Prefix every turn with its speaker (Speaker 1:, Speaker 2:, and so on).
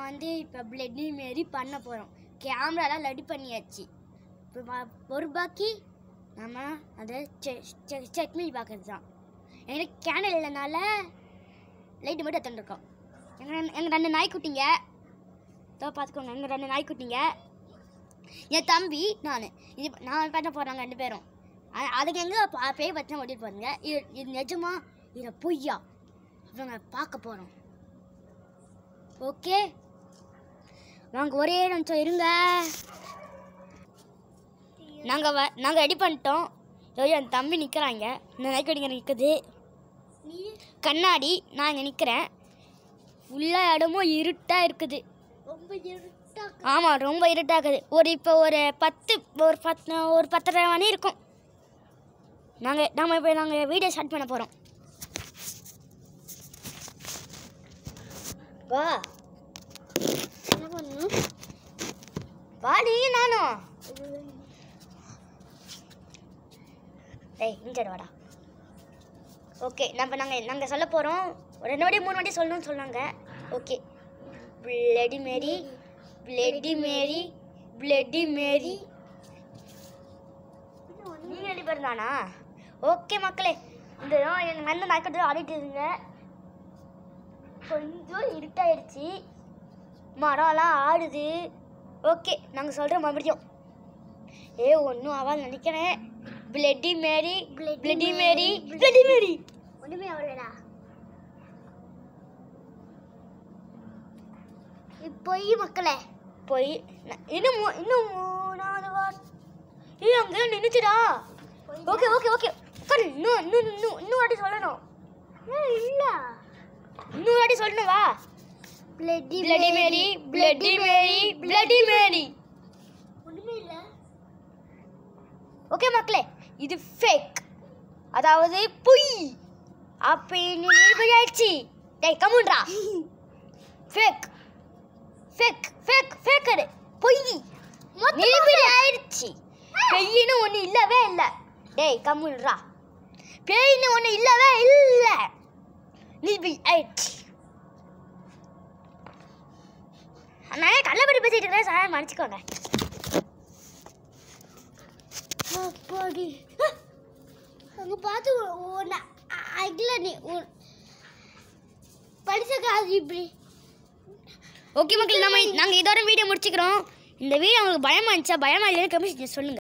Speaker 1: வந்து இப்போ பிளட்டி மாரி பண்ண போகிறோம் கேமராலாம் ரெடி பண்ணியாச்சு இப்போ பா- ஒரு பாக்கி நம்ம அதை செக் பண்ணி பார்க்கறது தான் எங்களுக்கு கேண்டில் இல்லைனால லைட்டு மட்டும் எடுத்துருக்கோம் எங்கள் எங்கள் ரெண்டு நாய்க்குட்டிங்க இதோ பார்த்துக்கோங்க எங்கள் ரெண்டு நாய்க்குட்டிங்க என் தம்பி நான் இது நான் பண்ண போகிறாங்க ரெண்டு பேரும் அ- அதுக்கு எங்கே பேய் பற்றி ஓட்டிட்டு போகிறீங்க இது இது நிஜமா இதை பொய்யா இவங்க பார்க்க போகிறோம் ஓகே வாங்க ஒரே நிமிஷம் இருங்க நாங்கள் வ நாங்கள் ரெடி பண்ணிட்டோம் இதோ என் தம்பி நிற்கிறாங்க இந்த நைக்கடிங்க நிற்குது கண்ணாடி நான் இங்கே நிற்கிறேன் உள்ள இடமும் இருட்டாக இருக்குது
Speaker 2: ரொம்ப இருட்டா
Speaker 1: ஆமாம் ரொம்ப இருட்டாக இருக்குது ஒரு இப்போ ஒரு பத்து ஒரு பத்து ஒரு பத்தரை மணி இருக்கும் நாங்கள் நம்ம இப்போ நாங்கள் வீடியோ ஸ்டார்ட் பண்ண போகிறோம் வா
Speaker 2: என்ன பண்ணணும்
Speaker 1: வா நீ நானும் ஏய் இங்கே வாடா ஓகே நம்ம நாங்கள் நாங்கள் சொல்ல போகிறோம் ரெண்டு வாட்டி மூணு வாட்டி சொல்லணும்னு சொன்னாங்க okay bloody Mary bloody Mary bloody Mary நீங்கள் ரெண்டு பேர் தானா ஓகே மக்களே இந்த எங்கள் அண்ணன் நாய்க்கட்டு ஆடிட்டு இருங்க கொஞ்சம் இருட்டாயிடுச்சு மரம்லாம் ஆடுது ஓகே நாங்கள் சொல்கிறோம் மறுபடியும் ஏ ஒன்றும் ஆவாது நினைக்கிறேன் bloody Mary
Speaker 2: Bloody
Speaker 1: bloody
Speaker 2: Mary,
Speaker 1: Mary bloody Mary
Speaker 2: ஒண்ணுமே அவ்வளோடா பொய் மக்களே
Speaker 1: போய் ந- இன்னும் மூ- இன்னும் மூணாவது வாட் ஏய் அங்கே நின்றுச்சுடா ஓகே ஓகே ஓகே உட்காரு இன்னும் இன்னும் இன்னும் இன்னும் வாட்டி சொல்லணும்
Speaker 2: இல்ல
Speaker 1: இன்னும் வாட்டி சொல்லணும் வா
Speaker 2: bloody
Speaker 1: bloody Mary bloody Mary bloody Mary
Speaker 2: ஒண்ணுமே இல்ல
Speaker 1: ஓகே மக்களே இது ஃபேக் அதாவது பொய் அப்படின்னு நிரூபணாயிடுச்சு டேய் கமுன்றா ஃபேக் ஃபேக் ஃபேக் ஃபேக்கரு பொய் நிரூபணி ஆயிடுச்சு பெய்யின்னு ஒன்று இல்லவே இல்லை டேய் கம்முன்றா பேயின்னு ஒன்று இல்லவே இல்லை நிரூபணி ஆயிடுச்சு நான் கள்ளப்படி பேசிட்டு இருக்கிறேன் சார் மன்னிச்சுக்கோங்க
Speaker 2: அப்பாடி அங்க பார்த்து ஒன்று அகில நீ படிச்சக்காது இப்படி
Speaker 1: ஓகே மக்கள் நம்ம நாங்கள் இதோட வீடியோ முடிச்சுக்கிறோம் இந்த வீடியோ உங்களுக்கு பயமா இருந்துச்சா பயமா இல்லைன்னு கமெண்ட் சொல்லுங்கள்